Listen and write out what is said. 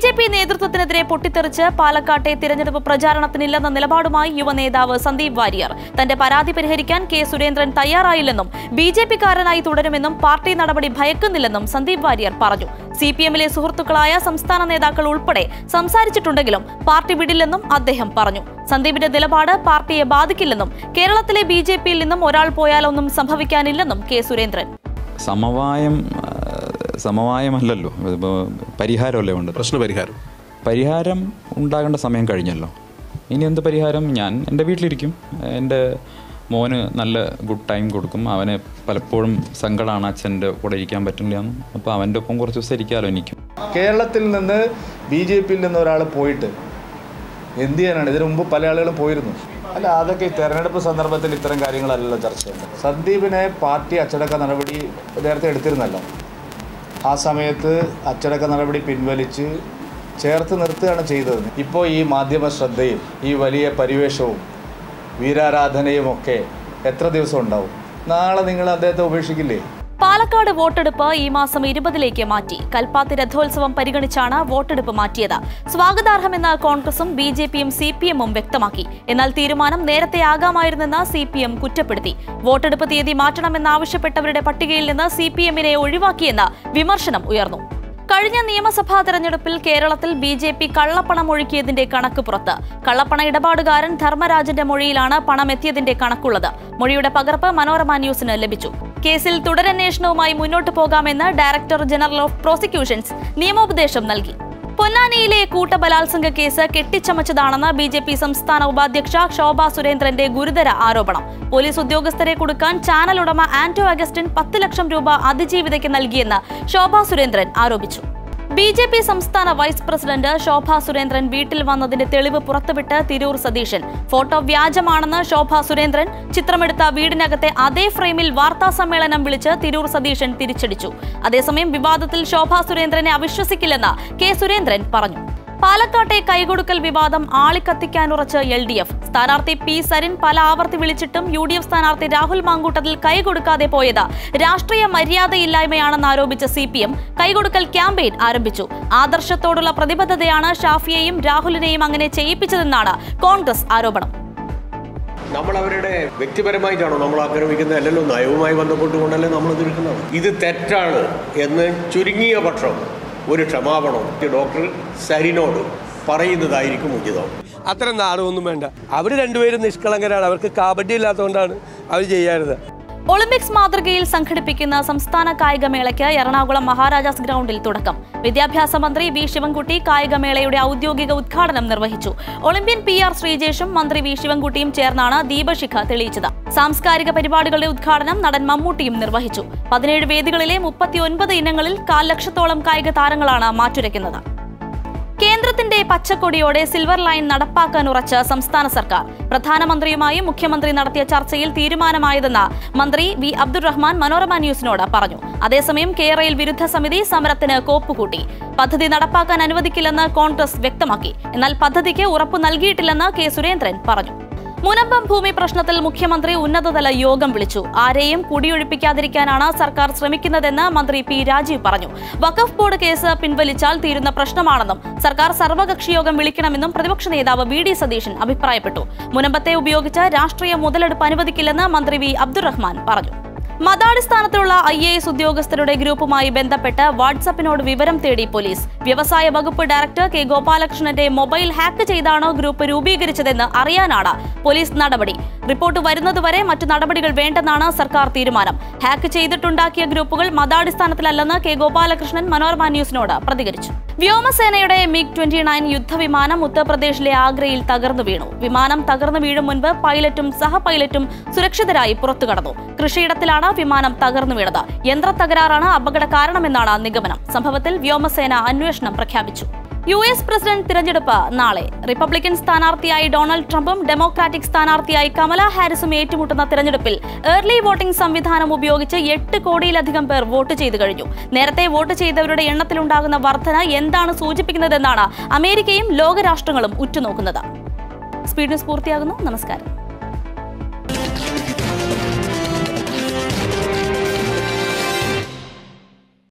J P നേതൃത്വത്തിനെതിരെ പൊട്ടിത്തെറിച്ച് പാലക്കാട്ടെ തിരഞ്ഞെടുപ്പ് പ്രചാരണത്തിനില്ലെന്ന നിലപാടുമായി യുവനേതാവ് സന്ദീപ് വാര്യർ തന്റെ പരാതി പരിഹരിക്കാൻ കെ സുരേന്ദ്രൻ തയ്യാറായില്ലെന്നും ബി ജെ പിക്കാരനായി തുടരുമെന്നും പാർട്ടി നടപടി ഭയക്കുന്നില്ലെന്നും സന്ദീപ് വാര്യർ പറഞ്ഞു സി പി എമ്മിലെ സുഹൃത്തുക്കളായ സംസ്ഥാന നേതാക്കൾ ഉൾപ്പെടെ സംസാരിച്ചിട്ടുണ്ടെങ്കിലും പാർട്ടി വിടില്ലെന്നും അദ്ദേഹം പറഞ്ഞു സന്ദീപിന്റെ നിലപാട് പാർട്ടിയെ ബാധിക്കില്ലെന്നും കേരളത്തിലെ ബി ജെ പിയിൽ നിന്നും ഒരാൾ പോയാലൊന്നും സംഭവിക്കാനില്ലെന്നും കെ സുരേന്ദ്രൻ സമവായം ആ, സമവായമല്ലല്ലോ ഇതിപ്പോൾ പരിഹാരമല്ലേ വേണ്ടത് പ്രശ്നപരിഹാരം പരിഹാരം ഉണ്ടാകേണ്ട സമയം കഴിഞ്ഞല്ലോ ഇനി എന്ത് പരിഹാരം ഞാൻ എൻ്റെ വീട്ടിലിരിക്കും എൻ്റെ മോന് നല്ല ഗുഡ് ടൈം കൊടുക്കും അവന് പലപ്പോഴും സങ്കടമാണ് അച്ഛൻ്റെ കൂടെ ഇരിക്കാൻ പറ്റില്ല എന്ന് അപ്പോൾ അവൻ്റെ ഒപ്പം കുറച്ച് ദിവസം ഇരിക്കാമല്ലോ എനിക്കും കേരളത്തിൽ നിന്ന് ബി ജെ പിയിൽ നിന്ന് ഒരാൾ പോയിട്ട് എന്ത് ചെയ്യാനാണ് ഇതിനു മുമ്പ് പല ആളുകളും പോയിരുന്നു അല്ല അതൊക്കെ ഈ തെരഞ്ഞെടുപ്പ് സന്ദർഭത്തിൽ ഇത്തരം കാര്യങ്ങളല്ലല്ലോ ചർച്ച ചെയ്യുന്നത് സന്ദീപിനെ പാർട്ടി അച്ചടക്ക നടപടി നേരത്തെ എടുത്തിരുന്നല്ലോ ആ സമയത്ത് അച്ചടക്ക നടപടി പിൻവലിച്ച് ചേർത്ത് നിർത്തുകയാണ് ചെയ്തത് ഇപ്പോൾ ഈ മാധ്യമ ശ്രദ്ധയും ഈ വലിയ പരിവേഷവും വീരാരാധനയും ഒക്കെ എത്ര ദിവസം ഉണ്ടാവും നാളെ നിങ്ങൾ അദ്ദേഹത്തെ ഉപേക്ഷിക്കില്ലേ പാലക്കാട് വോട്ടെടുപ്പ് ഈ മാസം ഇരുപതിലേക്ക് മാറ്റി കൽപ്പാത്തി രഥോത്സവം പരിഗണിച്ചാണ് വോട്ടെടുപ്പ് മാറ്റിയത് സ്വാഗതാർഹമെന്ന് കോൺഗ്രസും ബി ജെ പിയും സി പി എമ്മും വ്യക്തമാക്കി എന്നാൽ തീരുമാനം നേരത്തെ ആകാമായിരുന്നെന്ന് സി പി എം കുറ്റപ്പെടുത്തി വോട്ടെടുപ്പ് തീയതി മാറ്റണമെന്നാവശ്യപ്പെട്ടവരുടെ പട്ടികയിൽ നിന്ന് സി പി എമ്മിനെ ഒഴിവാക്കിയെന്ന് വിമർശനം ഉയർന്നു കഴിഞ്ഞ നിയമസഭാ തെരഞ്ഞെടുപ്പിൽ കേരളത്തിൽ ബി ജെ പി കള്ളപ്പണം ഒഴുക്കിയതിന്റെ കണക്ക് പുറത്ത് കള്ളപ്പണ ഇടപാടുകാരൻ ധർമ്മരാജന്റെ മൊഴിയിലാണ് പണം എത്തിയതിന്റെ കണക്കുള്ളത് മൊഴിയുടെ പകർപ്പ് മനോരമ ന്യൂസിന് ലഭിച്ചു കേസിൽ തുടരന്വേഷണവുമായി മുന്നോട്ടു പോകാമെന്ന് ഡയറക്ടർ ജനറൽ ഓഫ് പ്രോസിക്യൂഷൻസ് നിയമോപദേശം നൽകി പൊന്നാനിയിലെ കൂട്ടബലാത്സംഗ കേസ് കെട്ടിച്ചമച്ചതാണെന്ന് ബി ജെ പി സംസ്ഥാന ഉപാധ്യക്ഷ ശോഭ സുരേന്ദ്രന്റെ ഗുരുതര ആരോപണം പോലീസ് ഉദ്യോഗസ്ഥരെ കൊടുക്കാൻ ചാനൽ ഉടമ ആന്റോ അഗസ്റ്റിൻ പത്ത് ലക്ഷം രൂപ അതിജീവിതയ്ക്ക് നൽകിയെന്ന് ശോഭ സുരേന്ദ്രൻ ആരോപിച്ചു ബി ജെ പി സംസ്ഥാന വൈസ് പ്രസിഡന്റ് ശോഭ സുരേന്ദ്രൻ വീട്ടിൽ വന്നതിന്റെ തെളിവ് പുറത്തുവിട്ട് തിരൂർ സതീശൻ ഫോട്ടോ വ്യാജമാണെന്ന് ശോഭ സുരേന്ദ്രൻ ചിത്രമെടുത്ത വീടിനകത്തെ അതേ ഫ്രെയിമിൽ വാർത്താ സമ്മേളനം വിളിച്ച് തിരൂർ സതീശൻ തിരിച്ചടിച്ചു അതേസമയം വിവാദത്തിൽ ശോഭ സുരേന്ദ്രനെ അവിശ്വസിക്കില്ലെന്ന് കെ സുരേന്ദ്രൻ പറഞ്ഞു പാലക്കാട്ടെ കൈകൊടുക്കൽ വിവാദം ആളിക്കത്തിക്കാനുറച്ച് എൽ ഡി എഫ് സ്ഥാനാർത്ഥി പി സരിൻ പല ആവർത്തി വിളിച്ചിട്ടും യു ഡി എഫ് സ്ഥാനാർത്ഥി രാഹുൽ മാങ്കൂട്ടത്തിൽ കൈകൊടുക്കാതെ പോയത് രാഷ്ട്രീയ മര്യാദയില്ലായ്മയാണെന്ന് ആരോപിച്ച സി പി എം കൈകൊടുക്കൽ ക്യാമ്പയിൻ ആരംഭിച്ചു ആദർശത്തോടുള്ള പ്രതിബദ്ധതയാണ് ഷാഫിയെയും രാഹുലിനെയും അങ്ങനെ ചെയ്യിപ്പിച്ചതെന്നാണ് കോൺഗ്രസ് ആരോപണം നമ്മൾ അവരുടെ വ്യക്തിപരമായിട്ടാണോ നമ്മൾ ആക്രമിക്കുന്നത് അല്ലല്ലോ നയവുമായി ബന്ധപ്പെട്ടുകൊണ്ടല്ലേ നമ്മൾ എതിർക്കുന്നത് ഇത് തെറ്റാണ് എന്ന് ചുരുങ്ങിയ പക്ഷം ഒരു ക്ഷമാപണം ഈ ഡോക്ടർ സരിനോട് പറയുന്നതായിരിക്കും ഉചിതം അത്തരം നാടകമൊന്നും വേണ്ട അവർ രണ്ടുപേരും നിഷ്കളങ്കരാണ് അവർക്ക് കബഡി ഇല്ലാത്തതുകൊണ്ടാണ് അവർ ചെയ്യാറുത് ഒളിമ്പിക്സ് മാതൃകയിൽ സംഘടിപ്പിക്കുന്ന സംസ്ഥാന കായികമേളയ്ക്ക് എറണാകുളം മഹാരാജാസ് ഗ്രൗണ്ടിൽ തുടക്കം വിദ്യാഭ്യാസ മന്ത്രി വി ശിവൻകുട്ടി കായികമേളയുടെ ഔദ്യോഗിക ഉദ്ഘാടനം നിർവഹിച്ചു ഒളിമ്പ്യൻ പി ആർ ശ്രീജേഷും മന്ത്രി വി ശിവൻകുട്ടിയും ചേർന്നാണ് ദീപശിഖ തെളിയിച്ചത് സാംസ്കാരിക പരിപാടികളുടെ ഉദ്ഘാടനം നടൻ മമ്മൂട്ടിയും നിർവഹിച്ചു പതിനേഴ് വേദികളിലെ മുപ്പത്തിയൊൻപത് ഇനങ്ങളിൽ കാൽ ലക്ഷത്തോളം കായിക താരങ്ങളാണ് മാറ്റുരയ്ക്കുന്നത് കേന്ദ്രത്തിന്റെ പച്ചക്കൊടിയോടെ സിൽവർ ലൈൻ നടപ്പാക്കാൻ ഉറച്ച സംസ്ഥാന സർക്കാർ പ്രധാനമന്ത്രിയുമായും മുഖ്യമന്ത്രി നടത്തിയ ചർച്ചയിൽ തീരുമാനമായതെന്ന് മന്ത്രി വി അബ്ദുറഹ്മാൻ മനോരമ ന്യൂസിനോട് പറഞ്ഞു അതേസമയം കേരളയിൽ വിരുദ്ധ സമിതി സമരത്തിന് കോപ്പുകൂട്ടി പദ്ധതി നടപ്പാക്കാൻ അനുവദിക്കില്ലെന്ന് കോൺഗ്രസ് വ്യക്തമാക്കി എന്നാൽ പദ്ധതിക്ക് ഉറപ്പു നൽകിയിട്ടില്ലെന്ന് കെ സുരേന്ദ്രൻ പറഞ്ഞു മുനമ്പം ഭൂമി പ്രശ്നത്തിൽ മുഖ്യമന്ത്രി ഉന്നതതല യോഗം വിളിച്ചു ആരെയും കുടിയൊഴിപ്പിക്കാതിരിക്കാനാണ് സർക്കാർ ശ്രമിക്കുന്നതെന്ന് മന്ത്രി പി രാജീവ് പറഞ്ഞു വഖഫ് ബോർഡ് കേസ് പിൻവലിച്ചാൽ തീരുന്ന പ്രശ്നമാണെന്നും സർക്കാർ സർവകക്ഷി യോഗം വിളിക്കണമെന്നും പ്രതിപക്ഷ നേതാവ് വി ഡി സതീശൻ അഭിപ്രായപ്പെട്ടു മുനമ്പത്തെ ഉപയോഗിച്ച് രാഷ്ട്രീയ മുതലെടുപ്പ് അനുവദിക്കില്ലെന്ന് മന്ത്രി വി അബ്ദുറഹ്മാൻ പറഞ്ഞു മതാടിസ്ഥാനത്തിലുള്ള ഐ എ എസ് ഉദ്യോഗസ്ഥരുടെ ഗ്രൂപ്പുമായി ബന്ധപ്പെട്ട് വാട്സപ്പിനോട് വിവരം തേടി പോലീസ് വ്യവസായ വകുപ്പ് ഡയറക്ടർ കെ ഗോപാലകൃഷ്ണന്റെ മൊബൈൽ ഹാക്ക് ചെയ്താണോ ഗ്രൂപ്പ് രൂപീകരിച്ചതെന്ന് അറിയാനാണ് പോലീസ് നടപടി റിപ്പോർട്ട് വരുന്നതുവരെ മറ്റു നടപടികൾ വേണ്ടെന്നാണ് സർക്കാർ തീരുമാനം ഹാക്ക് ചെയ്തിട്ടുണ്ടാക്കിയ ഗ്രൂപ്പുകൾ മതാടിസ്ഥാനത്തിലല്ലെന്ന് കെ ഗോപാലകൃഷ്ണൻ മനോരമ ന്യൂസിനോട് പ്രതികരിച്ചു വ്യോമസേനയുടെ മിഗ് ട്വന്റി നയൻ യുദ്ധവിമാനം ഉത്തർപ്രദേശിലെ ആഗ്രയിൽ തകർന്നു വീണു വിമാനം തകർന്നു വീഴും മുൻപ് പൈലറ്റും സഹ പൈലറ്റും സുരക്ഷിതരായി പുറത്തു കടന്നു കൃഷിയിടത്തിലാണ് വിമാനം തകർന്നു വീണത് യന്ത്ര തകരാറാണ് അപകട കാരണമെന്നാണ് നിഗമനം സംഭവത്തിൽ വ്യോമസേന അന്വേഷണം പ്രഖ്യാപിച്ചു യു എസ് പ്രസിഡന്റ് തിരഞ്ഞെടുപ്പ് നാളെ റിപ്പബ്ലിക്കൻ സ്ഥാനാർത്ഥിയായി ഡൊണാൾഡ് ട്രംപും ഡെമോക്രാറ്റിക് സ്ഥാനാർത്ഥിയായി കമല ഹാരിസും ഏറ്റുമുട്ടുന്ന തിരഞ്ഞെടുപ്പിൽ ഏർലി വോട്ടിംഗ് സംവിധാനം ഉപയോഗിച്ച് എട്ട് കോടിയിലധികം പേർ വോട്ട് ചെയ്തു കഴിഞ്ഞു നേരത്തെ വോട്ട് ചെയ്തവരുടെ എണ്ണത്തിലുണ്ടാകുന്ന വർധന എന്താണ് സൂചിപ്പിക്കുന്നതെന്നാണ് അമേരിക്കയും ലോകരാഷ്ട്രങ്ങളും ഉറ്റുനോക്കുന്നത് സ്പീഡ് ന്യൂസ് പൂർത്തിയാകുന്നു നമസ്കാരം